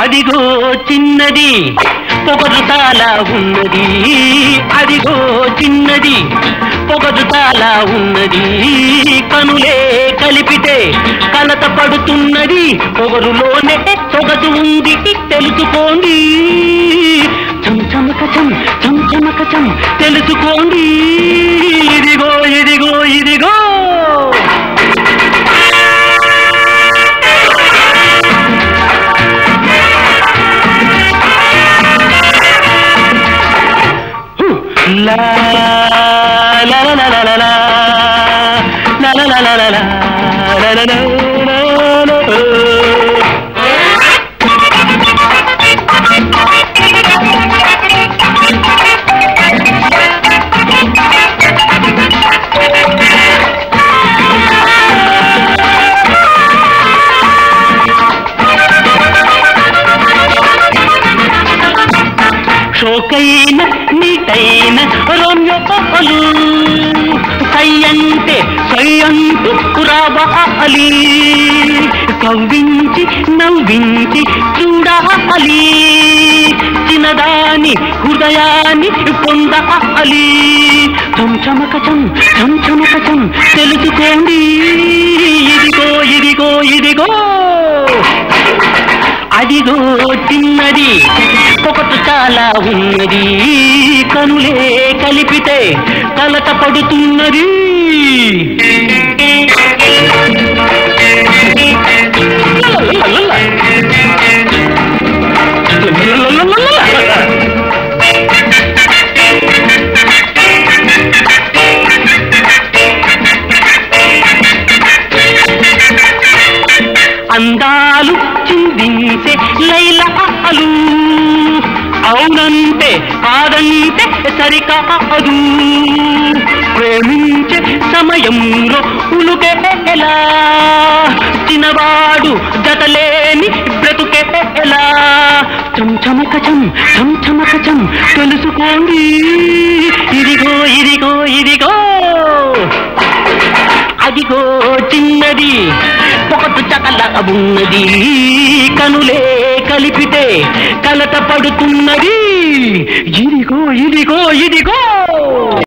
అదిగో చిన్నది పొగరు చాలా ఉన్నది అదిగో చిన్నది పొగరు చాలా ఉన్నది కనులే కలిపితే కలత పడుతున్నది పొగరులోనే సొగసు ఉంది తెలుసుకోండి చంచమకచం చంచమకచం తెలుసుకోండి ఇదిగో ఇదిగో ఇదిగో La la la la la la la la la la la la la la la la la షోకైన నీటైన రోమ్యోపాలు సయ్యంటే సయ్యంటు రావాలి కవ్వించి నవ్వించి చూడాలి చిన్నదాని హృదయాన్ని పొందాలి చంచమకచం చంచమకచం తెలుసుకోండి ఇదిగో ఇదిగో ఇదిగో అదిగో చిన్నది ఒకటి చాలా ఉన్నది కనులే కలిపితే కలత పడుతున్నది అందాలు చిందించే లైలాలు అవునంటే కాదంటే సరికాదు ప్రేమించే సమయంలో ఉలుకెలా చిన్నవాడు జతలేని బ్రతుకెలా చంచమకచం చంచమకచం తెలుసుకోండి ఇదిగో ఇదిగో ఇదిగో అదిగో చిన్నది పొగటు చకల ఉన్నది కనులే కలిపితే కలత పడుతున్నది ఇదిగో ఇదిగో ఇదిగో